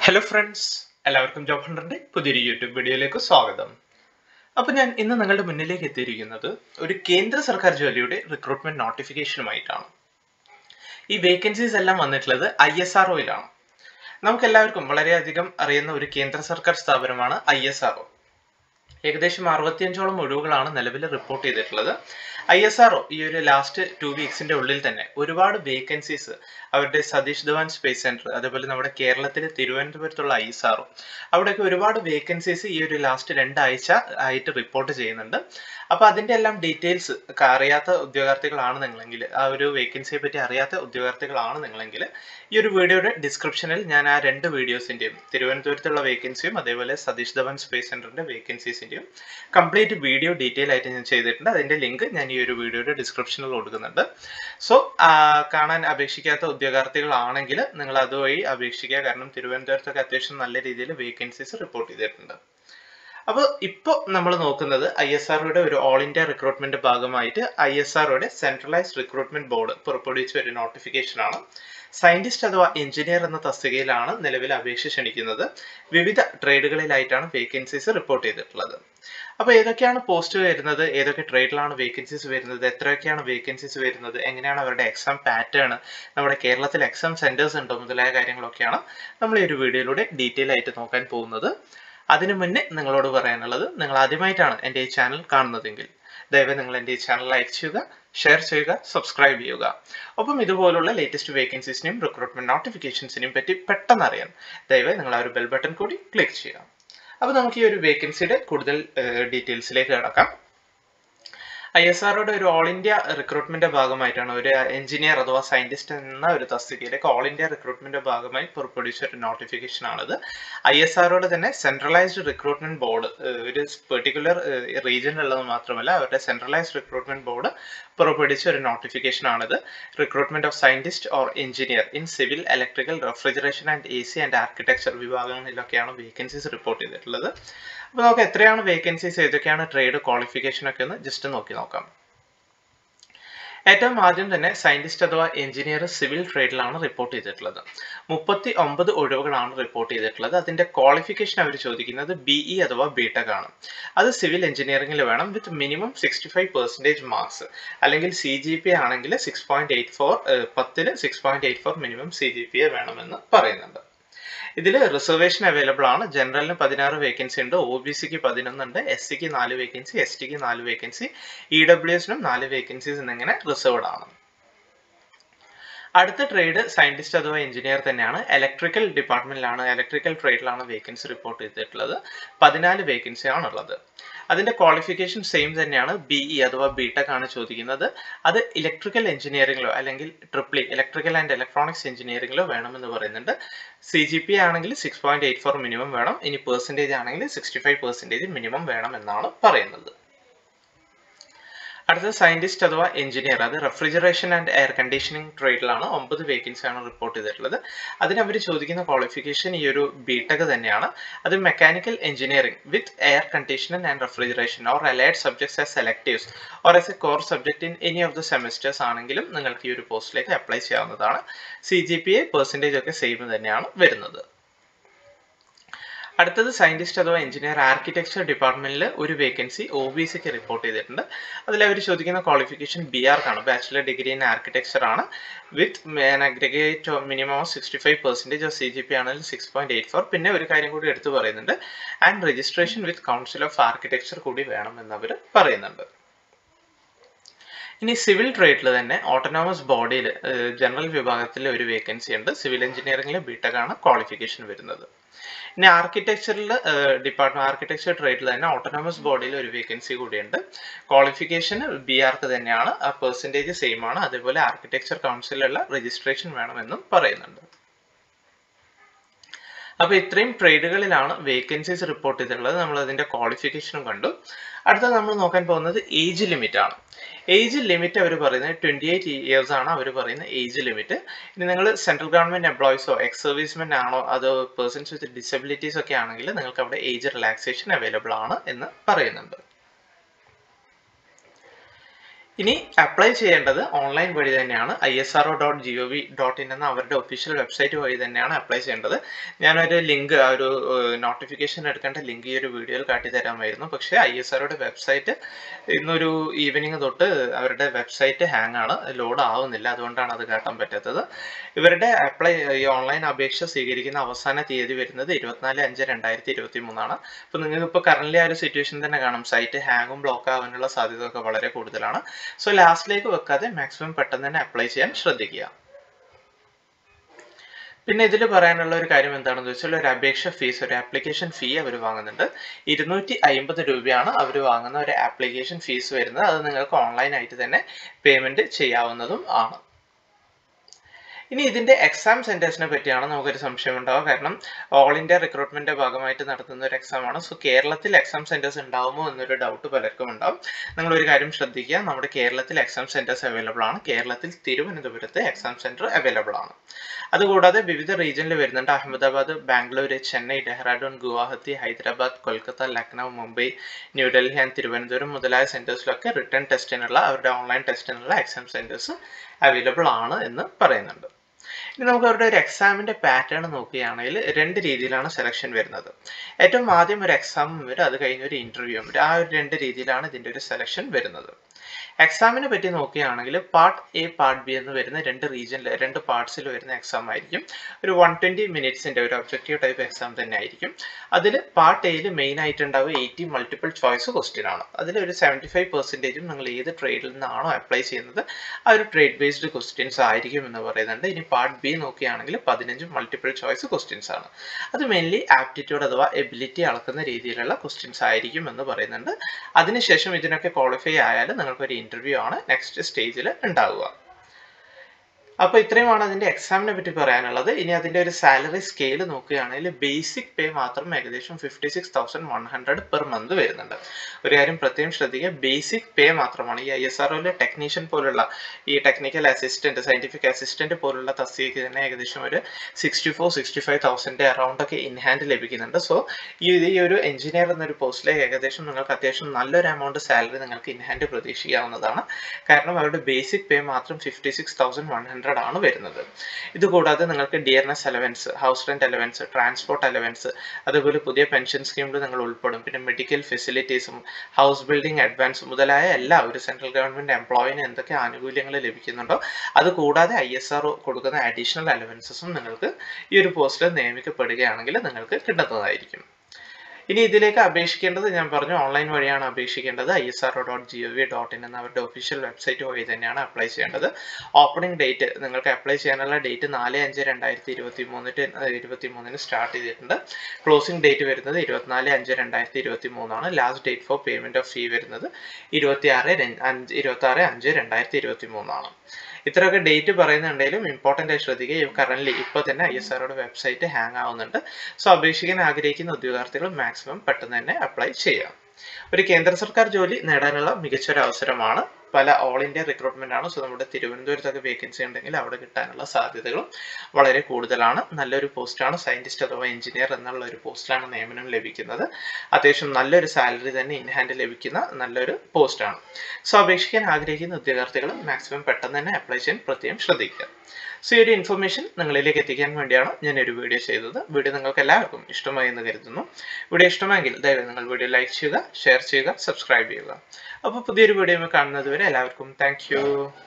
hello friends എല്ലാവർക്കും job ഹണ്ടറിന്റെ പുതിയൊരു യൂട്യൂബ് വീഡിയോയിലേക്ക് സ്വാഗതം അപ്പോൾ ഞാൻ ഇന്ന് നിങ്ങളുടെ മുന്നിലേക്ക് എത്തിയിരിക്കുന്നത് ഒരു കേന്ദ്ര സർക്കാർ ജോലിയുടെ റിക്രൂട്ട്മെന്റ് നോട്ടിഫിക്കേഷനുമായിട്ടാണ് ഈ വേക്കൻസീസ് എല്ലാം വന്നിട്ടുള്ളത് ഐ എസ് ആർ ഒയിലാണ് നമുക്ക് എല്ലാവർക്കും വളരെയധികം അറിയുന്ന ഒരു കേന്ദ്ര സർക്കാർ സ്ഥാപനമാണ് ഐ എസ് ആർ ഒ ഏകദേശം അറുപത്തിയഞ്ചോളം ഒഴിവുകളാണ് നിലവിൽ റിപ്പോർട്ട് ചെയ്തിട്ടുള്ളത് ഐ എസ് ആർ ഈ ഒരു ലാസ്റ്റ് ടു വീക്സിന്റെ ഉള്ളിൽ തന്നെ ഒരുപാട് വേക്കൻസീസ് അവരുടെ സതീഷ് ധവാൻ സ്പേസ് സെന്റർ അതേപോലെ നമ്മുടെ കേരളത്തിലെ തിരുവനന്തപുരത്തുള്ള ഐ എസ് ആർ അവിടെയൊക്കെ ഒരുപാട് വേക്കൻസീസ് ഈ ഒരു ലാസ്റ്റ് രണ്ടാഴ്ച ആയിട്ട് റിപ്പോർട്ട് ചെയ്യുന്നുണ്ട് അപ്പൊ അതിന്റെ എല്ലാം ഡീറ്റെയിൽസ് അറിയാത്ത ഉദ്യോഗാർത്ഥികളാണ് നിങ്ങളെങ്കിൽ ആ ഒരു വേക്കൻസിയെ പറ്റി അറിയാത്ത ഉദ്യോഗാർത്ഥികളാണ് നിങ്ങളെങ്കിൽ ഈ ഒരു വീഡിയോയുടെ ഡിസ്ക്രിപ്ഷനിൽ ഞാൻ ആ രണ്ട് വീഡിയോസിന്റെയും തിരുവനന്തപുരത്തുള്ള വേക്കൻസിയും അതേപോലെ സതീഷ് ധവൻ സ്പേസ് സെന്ററിന്റെ വേക്കൻസീസിന്റെയും കംപ്ലീറ്റ് വീഡിയോ ഡീറ്റെയിൽ ആയിട്ട് ഞാൻ ചെയ്തിട്ടുണ്ട് അതിന്റെ ലിങ്ക് ഞാൻ ഈ ഒരു വീഡിയോയുടെ ഡിസ്ക്രിപ്ഷനിൽ കൊടുക്കുന്നുണ്ട് സോ കാണാൻ അപേക്ഷിക്കാത്ത ഉദ്യോഗാർത്ഥികളാണെങ്കിൽ നിങ്ങൾ അതുവഴി അപേക്ഷിക്കുക കാരണം തിരുവനന്തപുരത്തൊക്കെ അത്യാവശ്യം നല്ല രീതിയിൽ വേക്കൻസീസ് റിപ്പോർട്ട് ചെയ്തിട്ടുണ്ട് അപ്പോൾ ഇപ്പോൾ നമ്മൾ നോക്കുന്നത് ഐ എസ് ആർഒയുടെ ഒരു ഓൾ ഇന്ത്യ റിക്രൂട്ട്മെന്റ് ഭാഗമായിട്ട് ഐ എസ് ആർഒയുടെ സെൻട്രലൈസ്ഡ് റിക്രൂട്ട്മെന്റ് ബോർഡ് പുറപ്പെടുവിച്ച ഒരു നോട്ടിഫിക്കേഷൻ ആണ് സയന്റിസ്റ്റ് അഥവാ എഞ്ചിനീയർ എന്ന തസ്തികയിലാണ് നിലവിൽ അപേക്ഷ ക്ഷണിക്കുന്നത് വിവിധ ട്രേഡുകളിലായിട്ടാണ് വേക്കൻസീസ് റിപ്പോർട്ട് ചെയ്തിട്ടുള്ളത് അപ്പോൾ ഏതൊക്കെയാണ് പോസ്റ്റ് വരുന്നത് ഏതൊക്കെ ട്രേഡിലാണ് വേക്കൻസീസ് വരുന്നത് എത്രയൊക്കെയാണ് വേക്കൻസീസ് വരുന്നത് എങ്ങനെയാണ് അവരുടെ എക്സാം പാറ്റേൺ നമ്മുടെ കേരളത്തിൽ എക്സാം സെന്റേഴ്സ് ഉണ്ടോ മുതലായ കാര്യങ്ങളൊക്കെയാണ് നമ്മൾ ഈ ഒരു വീഡിയോയിലൂടെ ഡീറ്റെയിൽ ആയിട്ട് നോക്കാൻ പോകുന്നത് അതിനു മുന്നേ നിങ്ങളോട് പറയാനുള്ളത് നിങ്ങൾ ആദ്യമായിട്ടാണ് എൻ്റെ ഈ ചാനൽ കാണുന്നതെങ്കിൽ ദയവായി നിങ്ങൾ എൻ്റെ ഈ ചാനൽ ലൈക്ക് ചെയ്യുക ഷെയർ ചെയ്യുക സബ്സ്ക്രൈബ് ചെയ്യുക ഒപ്പം ഇതുപോലുള്ള ലേറ്റസ്റ്റ് വേക്കൻസീസിനെയും റിക്രൂട്ട്മെന്റ് നോട്ടിഫിക്കേഷൻസിനെയും പറ്റി പെട്ടെന്ന് അറിയാൻ ദയവായി നിങ്ങൾ ആ ഒരു ബെൽ ബട്ടൺ കൂടി ക്ലിക്ക് ചെയ്യുക അപ്പോൾ നമുക്ക് ഈ ഒരു വേക്കൻസിയുടെ കൂടുതൽ ഡീറ്റെയിൽസിലേക്ക് കിടക്കാം ഐ എസ് ആർഒയുടെ ഒരു ഓൾ ഇന്ത്യ റിക്രൂട്ട്മെന്റ് ഭാഗമായിട്ടാണ് ഒരു എഞ്ചിനീയർ അഥവാ സയന്റിസ്റ്റ് എന്ന ഒരു തസ്തികയിലേക്ക് ഓൾ ഇന്ത്യ റിക്രൂട്ട്മെന്റ് ഭാഗമായി പുറപ്പെടുവിച്ച ഒരു നോട്ടിഫിക്കേഷൻ ആണിത് ഐ എസ് ആർഒയുടെ തന്നെ സെൻട്രലൈസ്ഡ് റിക്രൂട്ട്മെന്റ് ബോർഡ് ഒരു പെർട്ടിക്കുലർ റീജിയനിലുള്ളത് മാത്രമല്ല അവരുടെ സെൻട്രലൈസ്ഡ് റിക്രൂട്ട്മെന്റ് ബോർഡ് പുറപ്പെടുവിച്ച ഒരു നോട്ടിഫിക്കേഷൻ ആണിത് recruitment of scientist or engineer in civil electrical refrigeration and A C and architecture വിഭാഗങ്ങളിലൊക്കെയാണ് വേക്കൻസീസ് റിപ്പോർട്ട് ചെയ്തിട്ടുള്ളത് അപ്പോൾ നമുക്ക് എത്രയാണ് വേക്കൻസീസ് ഏതൊക്കെയാണ് ട്രേഡ് ക്വാളിഫിക്കേഷൻ ഒക്കെ ഒന്ന് ജസ്റ്റ് നോക്കി നോക്കാം ഏറ്റവും ആദ്യം തന്നെ സയന്റിസ്റ്റ് അഥവാ എഞ്ചിനീയർ സിവിൽ ട്രേഡിലാണ് റിപ്പോർട്ട് ചെയ്തിട്ടുള്ളത് മുപ്പത്തി ഒമ്പത് ഒഴിവുകളാണ് റിപ്പോർട്ട് ചെയ്തിട്ടുള്ളത് അതിന്റെ ക്വാളിഫിക്കേഷൻ അവർ ചോദിക്കുന്നത് ബി ഇ അഥവാ ബിടെക് ആണ് അത് സിവിൽ എഞ്ചിനീയറിംഗിൽ വേണം with minimum sixty five percentage marks അല്ലെങ്കിൽ സി ജി പി ആണെങ്കിൽ സിക്സ് പോയിന്റ് എയ്റ്റ് ഫോർ പത്തിന് six point eight four minimum C G P A വേണമെന്ന് പറയുന്നുണ്ട് ഇതിൽ റിസർവേഷൻ അവൈലബിൾ ആണ് ജനറലിന് പതിനാറ് വേക്കൻസി ഉണ്ട് ഒ ബി സിക്ക് പതിനൊന്നുണ്ട് എസ് സിക്ക് നാല് വേക്കൻസി എസ് ടിക്ക് നാല് വേക്കൻസി ഇ ഡബ്ല്യു എസിനും നാല് വേക്കൻസീസ് എന്നിങ്ങനെ റിസർവ്ഡ് ആണ് അടുത്ത ട്രേഡ് സയന്റിസ്റ്റ് അഥവാ എഞ്ചിനീയർ തന്നെയാണ് ഇലക്ട്രിക്കൽ ഡിപ്പാർട്ട്മെന്റിലാണ് ഇലക്ട്രിക്കൽ ട്രേഡിലാണ് വേക്കൻസി റിപ്പോർട്ട് ചെയ്തിട്ടുള്ളത് പതിനാല് വേക്കൻസി ആണുള്ളത് അതിന്റെ ക്വാളിഫിക്കേഷൻ സെയിം തന്നെയാണ് ബി ഇ അഥവാ ബി ടെക് ആണ് ചോദിക്കുന്നത് അത് ഇലക്ട്രിക്കൽ എഞ്ചിനീയറിംഗിലോ അല്ലെങ്കിൽ ട്രിപ്പിളി ഇലക്ട്രിക്കൽ ആൻഡ് ഇലക്ട്രോണിക്സ് എഞ്ചിനീയറിംഗിലോ വേണമെന്ന് പറയുന്നുണ്ട് സി ജി പി ആണെങ്കിൽ six point eight four minimum വേണം ഇനി പെർസെൻറ്റേജ് ആണെങ്കിൽ സിക്സ്റ്റി ഫൈവ് പെർസെൻറ്റേജ് മിനിമം വേണം എന്നാണ് പറയുന്നത് അടുത്തത് സയന്റിസ്റ്റ് അഥവാ എഞ്ചിനീയർ അത് റെഫ്രിജറേഷൻ ആൻഡ് എയർ കണ്ടീഷനിങ് ട്രേഡിലാണ് ഒമ്പത് വേക്കൻസി ആണ് റിപ്പോർട്ട് ചെയ്തിട്ടുള്ളത് അതിന് അവർ ചോദിക്കുന്ന ക്വാളിഫിക്കേഷൻ ഈ ഒരു ബിടെക് തന്നെയാണ് അത് mechanical engineering with air conditioning and refrigeration or allied subjects as electives or as a core subject in any of the semesters ആണെങ്കിലും നിങ്ങൾക്ക് ഈ ഒരു പോസ്റ്റിലേക്ക് അപ്ലൈ ചെയ്യാവുന്നതാണ് C G P A percentage ഒക്കെ സെയിം തന്നെയാണ് വരുന്നത് അടുത്തത് സയന്റിസ്റ്റ് അഥവാ എഞ്ചിനീയർ ആർക്കിടെക്ചർ ഡിപ്പാർട്ട്മെന്റിൽ ഒരു വേക്കൻസി ഒ ബി സിക്ക് റിപ്പോർട്ട് ചെയ്തിട്ടുണ്ട് അതിൽ അവർ ചോദിക്കുന്ന ക്വാളിഫിക്കേഷൻ ബി ആർക്കാണ് ബാച്ചിലർ ഡിഗ്രി ഇൻ ആർക്കിടെക്ചർ ആണ് with aggregate minimum sixty five percentage of C G P ആണെങ്കിൽ സിക്സ് പോയിന്റ് എയ്റ്റ് ഫോർ പിന്നെ ഒരു കാര്യം കൂടി എടുത്തു പറയുന്നുണ്ട് and registration with council of architecture കൂടി വേണമെന്ന് അവർ പറയുന്നുണ്ട് ഇനി സിവിൽ ട്രേഡിൽ തന്നെ ഓട്ടോണോമസ് ബോഡിയിൽ ജനറൽ വിഭാഗത്തിൽ ഒരു വേക്കൻസി ഉണ്ട് സിവിൽ എഞ്ചിനീയറിംഗിൽ ബിടെക് ആണ് ക്വാളിഫിക്കേഷൻ വരുന്നത് ഇനി ആർക്കിടെക്ചറിൽ ഡിപ്പാർട്ട്മെന്റ് ആർക്കിടെക്ചർ ട്രേഡിൽ തന്നെ ഓട്ടോണോമസ് ബോഡിയിൽ ഒരു വേക്കൻസി കൂടിയുണ്ട് ക്വാളിഫിക്കേഷൻ ബി ആർക്ക് തന്നെയാണ് ആ പെർസെൻറ്റേജ് സെയിം ആണ് അതേപോലെ ആർക്കിടെക്ചർ കൗൺസിലുള്ള രജിസ്ട്രേഷൻ വേണമെന്നും പറയുന്നുണ്ട് അപ്പൊ ഇത്രയും ട്രേഡുകളിലാണ് വേക്കൻസീസ് റിപ്പോർട്ട് ചെയ്തിട്ടുള്ളത് നമ്മൾ അതിന്റെ ക്വാളിഫിക്കേഷനും കണ്ടു അടുത്ത നമ്മൾ നോക്കാൻ പോകുന്നത് ഏജ് ലിമിറ്റ് ആണ് ഏജ് ലിമിറ്റ് അവർ പറയുന്നത് ട്വന്റി എയ്റ്റ് ഇയേഴ്സ് ആണ് അവർ പറയുന്ന ഏജ് ലിമിറ്റ് ഇനി നിങ്ങൾ സെൻട്രൽ ഗവൺമെന്റ് എംപ്ലോയീസോ എക്സ് സർവീസ്മെൻ ആണോ അതോ പേഴ്സൺസ് വിത്ത് ഡിസബിലിറ്റീസ് ഒക്കെ ആണെങ്കിൽ നിങ്ങൾക്ക് അവിടെ ഏജ് റിലാക്സേഷൻ അവൈലബിൾ ആണ് എന്ന് പറയുന്നുണ്ട് ഇനി അപ്ലൈ ചെയ്യേണ്ടത് ഓൺലൈൻ വഴി തന്നെയാണ് I S R O dot G O V dot in എന്ന അവരുടെ ഒഫീഷ്യൽ വെബ്സൈറ്റ് വഴി തന്നെയാണ് അപ്ലൈ ചെയ്യേണ്ടത് ഞാനൊരു ലിങ്ക് ആ ഒരു നോട്ടിഫിക്കേഷൻ എടുക്കേണ്ട ലിങ്ക് ഈ ഒരു വീഡിയോയിൽ കാട്ടി തരാമായിരുന്നു പക്ഷേ ഐ എസ് ആർഒയുടെ വെബ്സൈറ്റ് ഇന്നൊരു ഈവനിങ് തൊട്ട് അവരുടെ വെബ്സൈറ്റ് ഹാങ് ആണ് ലോഡ് ആവുന്നില്ല അതുകൊണ്ടാണ് അത് കാട്ടാൻ പറ്റാത്തത് ഇവരുടെ അപ്ലൈ ഈ ഓൺലൈൻ അപേക്ഷ സ്വീകരിക്കുന്ന അവസാന തീയതി വരുന്നത് ഇരുപത്തിനാല് അഞ്ച് രണ്ടായിരത്തി ഇരുപത്തി മൂന്നാണ് അപ്പോൾ നിങ്ങൾക്ക് ഇപ്പോൾ കറന്റ് ആ ഒരു സിറ്റുവേഷൻ തന്നെ കാണും സൈറ്റ് ഹാങ്ങും ബ്ലോക്ക് ആവാനുള്ള സാധ്യത ഒക്കെ വളരെ കൂടുതലാണ് സോ ലാസ്റ്റിലേക്ക് വെക്കാതെ മാക്സിമം പെട്ടെന്ന് തന്നെ അപ്ലൈ ചെയ്യാൻ ശ്രദ്ധിക്കുക പിന്നെ ഇതിൽ പറയാനുള്ള ഒരു കാര്യം എന്താണെന്ന് വെച്ചാൽ ഒരു അപേക്ഷ ഫീസ് ഒരു ആപ്ലിക്കേഷൻ ഫീ അവർ വാങ്ങുന്നുണ്ട് ഇരുന്നൂറ്റി അമ്പത് രൂപയാണ് അവർ വാങ്ങുന്ന ഒരു ആപ്ലിക്കേഷൻ ഫീസ് വരുന്നത് അത് നിങ്ങൾക്ക് ഓൺലൈനായിട്ട് തന്നെ പേയ്മെന്റ് ചെയ്യാവുന്നതും ആണ് ഇനി ഇതിന്റെ എക്സാം സെന്റേഴ്സിനെ പറ്റിയാണ് നമുക്കൊരു സംശയം ഉണ്ടാവുക കാരണം ഓൾ ഇന്ത്യ റിക്രൂട്ട്മെന്റിന്റെ ഭാഗമായിട്ട് നടത്തുന്ന ഒരു എക്സാം ആണ് സോ കേരളത്തിൽ എക്സാം സെന്റേഴ്സ് ഉണ്ടാവുമോ എന്നൊരു ഡൗട്ട് പലർക്കും ഉണ്ടാവും നിങ്ങൾ ഒരു കാര്യം ശ്രദ്ധിക്കുക നമ്മുടെ കേരളത്തിൽ എക്സാം സെന്റേഴ്സ് അവൈലബിൾ ആണ് കേരളത്തിൽ തിരുവനന്തപുരത്ത് എക്സാം സെന്റർ അവൈലബിൾ ആണ് അതുകൂടാതെ വിവിധ റീജിയനിൽ വരുന്നുണ്ട് അഹമ്മദാബാദ് ബാംഗ്ലൂർ ചെന്നൈ ഡെഹ്റാഡൂൺ ഗുവാഹത്തി ഹൈദരാബാദ് കൊൽക്കത്ത ലക്നൗ മുംബൈ ന്യൂഡൽഹി ആൻഡ് തിരുവനന്തപുരം മുതലായ സെന്റേഴ്സിലൊക്കെ റിട്ടേൺ ടെസ്റ്റിനുള്ള അവരുടെ ഓൺലൈൻ ടെസ്റ്റിനുള്ള എക്സാം സെന്റേഴ്സ് അവൈലബിൾ ആണ് എന്ന് പറയുന്നുണ്ട് ഇനി നമുക്ക് അവരുടെ ഒരു എക്സാമിന്റെ പാറ്റേൺ നോക്കുകയാണെങ്കിൽ രണ്ട് രീതിയിലാണ് സെലക്ഷൻ വരുന്നത് ഏറ്റവും ആദ്യം ഒരു എക്സാമും വരും അത് കഴിഞ്ഞ് ഒരു ഇന്റർവ്യൂവും വരും ആ ഒരു രണ്ട് രീതിയിലാണ് ഇതിന്റെ ഒരു സെലക്ഷൻ വരുന്നത് എക്സാമിനെ പറ്റി നോക്കുകയാണെങ്കിൽ പാർട്ട് എ പാർട്ട് ബി എന്ന് വരുന്ന രണ്ട് റീജിയനിൽ രണ്ട് പാർട്സിൽ വരുന്ന എക്സാം ആയിരിക്കും ഒരു വൺ ട്വൻറ്റി മിനിറ്റ്സിൻ്റെ ഒരു ഒബ്ജക്റ്റീവ് ടൈപ്പ് എക്സാം തന്നെ ആയിരിക്കും അതിൽ പാർട്ട് എയിൽ മെയിൻ ആയിട്ട് ഉണ്ടാവുക എയ്റ്റി മൾട്ടിപ്പിൾ ചോയ്സ് ക്വസ്റ്റ്യൻ ആണ് അതിൽ ഒരു സെവൻറ്റി ഫൈവ് പെർസെൻറ്റേജും നിങ്ങൾ ഏത് ട്രേഡിൽ നിന്നാണോ അപ്ലൈ ചെയ്യുന്നത് ആ ഒരു ട്രേഡ് ബേസ്ഡ് ക്വസ്റ്റ്യൻസ് ആയിരിക്കും എന്ന് പറയുന്നുണ്ട് ഇനി പാർട്ട് ബി നോക്കുകയാണെങ്കിൽ പതിനഞ്ച് മൾട്ടിപ്പിൾ ചോയ്സ് ക്വസ്റ്റ്യൻസ് ആണ് അത് മെയിൻലി ആപ്റ്റിറ്റ്യൂഡ് അഥവാ എബിലിറ്റി അളക്കുന്ന രീതിയിലുള്ള ക്വസ്റ്റ്യൻസ് ആയിരിക്കും എന്ന് പറയുന്നുണ്ട് അതിനുശേഷം ഇതിനൊക്കെ ക്വാളിഫൈ ആയാൽ നിങ്ങൾക്ക് ഒരു ഇന്റർവ്യൂ ആണ് നെക്സ്റ്റ് സ്റ്റേജിൽ ഉണ്ടാവുക അപ്പോൾ ഇത്രയുമാണ് അതിന്റെ എക്സാമിനെ പറ്റി പറയാനുള്ളത് ഇനി അതിന്റെ ഒരു സാലറി സ്കെയിൽ നോക്കുകയാണെങ്കിൽ ബേസിക് പേ മാത്രം ഏകദേശം fifty six thousand one hundred per month വരുന്നുണ്ട് ഒരു കാര്യം പ്രത്യേകം ശ്രദ്ധിക്കുക ബേസിക് പേ മാത്രമാണ് ഈ ഐ എസ് ആർഒയിലെ ടെക്നീഷ്യൻ പോലുള്ള ഈ ടെക്നിക്കൽ അസിസ്റ്റന്റ് സയന്റിഫിക് അസിസ്റ്റന്റ് പോലുള്ള തസ്തികയ്ക്ക് തന്നെ ഏകദേശം ഒരു sixty four sixty five thousand around ഒക്കെ ഇൻ ഹാൻഡ് ലഭിക്കുന്നുണ്ട് സോ ഈ ഈ ഒരു എഞ്ചിനീയർ എന്നൊരു പോസ്റ്റിലേക്ക് ഏകദേശം നിങ്ങൾക്ക് അത്യാവശ്യം നല്ലൊരു എമൗണ്ട് സാലറി നിങ്ങൾക്ക് ഇൻ ഹാൻഡ് പ്രതീക്ഷിക്കാവുന്നതാണ് കാരണം അവരുടെ ബേസിക് പേ മാത്രം fifty six thousand one hundred ആണ് വരുന്നത് ഇതുകൂടാതെ നിങ്ങൾക്ക് dearness allowance house rent allowance transport allowance അതുപോലെ പുതിയ പെൻഷൻ സ്കീമിൽ നിങ്ങൾ ഉൾപ്പെടും പിന്നെ മെഡിക്കൽ ഫെസിലിറ്റീസും ഹൗസ് ബിൽഡിംഗ് അഡ്വാൻസ് മുതലായ എല്ലാ ഒരു സെൻട്രൽ ഗവൺമെന്റ് എംപ്ലോയിന് എന്തൊക്കെ ആനുകൂല്യങ്ങൾ ലഭിക്കുന്നുണ്ടോ അത് കൂടാതെ ഐ എസ് ആർ കൊടുക്കുന്ന അഡീഷണൽ അലവൻസസും നിങ്ങൾക്ക് ഈ ഒരു പോസ്റ്റിൽ നിയമിക്കപ്പെടുകയാണെങ്കിൽ നിങ്ങൾക്ക് കിട്ടുന്നതായിരിക്കും ഇനി ഇതിലേക്ക് അപേക്ഷിക്കേണ്ടത് ഞാൻ പറഞ്ഞു ഓൺലൈൻ വഴിയാണ് അപേക്ഷിക്കേണ്ടത് I S R O dot G O V dot in എന്ന അവരുടെ ഒഫീഷ്യൽ വെബ്സൈറ്റ് വഴി തന്നെയാണ് അപ്ലൈ ചെയ്യേണ്ടത് ഓപ്പണിംഗ് ഡേറ്റ് നിങ്ങൾക്ക് അപ്ലൈ ചെയ്യാനുള്ള ഡേറ്റ് നാല് അഞ്ച് രണ്ടായിരത്തി ഇരുപത്തി മൂന്നിട്ട് ഇരുപത്തി മൂന്നിന് സ്റ്റാർട്ട് ചെയ്തിട്ടുണ്ട് ക്ലോസിംഗ് ഡേറ്റ് വരുന്നത് ഇരുപത്തിനാല് അഞ്ച് രണ്ടായിരത്തി ഇരുപത്തി മൂന്നാണ് last date for payment of fee വരുന്നത് ഇരുപത്തി ആറ് അഞ്ച് ഇരുപത്തി ആറ് അഞ്ച് രണ്ടായിരത്തി ഇരുപത്തി മൂന്നാണ് ഇത്രയൊക്കെ ഡേറ്റ് പറയുന്നുണ്ടെങ്കിലും ഇമ്പോർട്ടൻ്റ് ആയി ശ്രദ്ധിക്കുക കറന്റ് ഇപ്പോൾ തന്നെ ഐ എസ് ആർഒയുടെ വെബ്സൈറ്റ് ഹാങ് ആവുന്നുണ്ട് സോ അപേക്ഷിക്കാൻ ആഗ്രഹിക്കുന്ന ഉദ്യോഗാർത്ഥികൾ മാക്സിമം പെട്ടെന്ന് തന്നെ അപ്ലൈ ചെയ്യാം ഒരു കേന്ദ്ര സർക്കാർ ജോലി നേടാനുള്ള മികച്ചൊരു അവസരമാണ് പല ഓൾ ഇന്ത്യ റിക്രൂട്ട്മെന്റ് ആണ് സോ നമ്മുടെ തിരുവനന്തപുരത്തൊക്കെ വേക്കൻസി ഉണ്ടെങ്കിൽ അവിടെ കിട്ടാനുള്ള സാധ്യതകളും വളരെ കൂടുതലാണ് നല്ലൊരു പോസ്റ്റാണ് സയന്റിസ്റ്റ് അഥവാ എഞ്ചിനീയർ എന്നുള്ള ഒരു പോസ്റ്റിലാണ് നിയമനം ലഭിക്കുന്നത് അത്യാവശ്യം നല്ലൊരു സാലറി തന്നെ ഇൻ ഹാൻഡ് ലഭിക്കുന്ന നല്ലൊരു പോസ്റ്റാണ് സോ അപേക്ഷിക്കാൻ ആഗ്രഹിക്കുന്ന ഉദ്യോഗാർത്ഥികൾ മാക്സിമം പെട്ടെന്ന് തന്നെ അപ്ലൈ ചെയ്യാൻ പ്രത്യേകം ശ്രദ്ധിക്കുക സോ ഈ ഒരു ഇൻഫർമേഷൻ നിങ്ങളിലേക്ക് എത്തിക്കാൻ വേണ്ടിയാണ് ഞാൻ ഒരു വീഡിയോ ചെയ്തത് വീഡിയോ നിങ്ങൾക്ക് എല്ലാവർക്കും ഇഷ്ടമായി എന്ന് കരുതുന്നു വീഡിയോ ഇഷ്ടമെങ്കിൽ ദയവായി നിങ്ങൾ വീഡിയോ ലൈക്ക് ചെയ്യുക ഷെയർ ചെയ്യുക സബ്സ്ക്രൈബ് ചെയ്യുക അപ്പോൾ പുതിയൊരു വീഡിയോ കാണുന്നത് വരെ എല്ലാവർക്കും താങ്ക്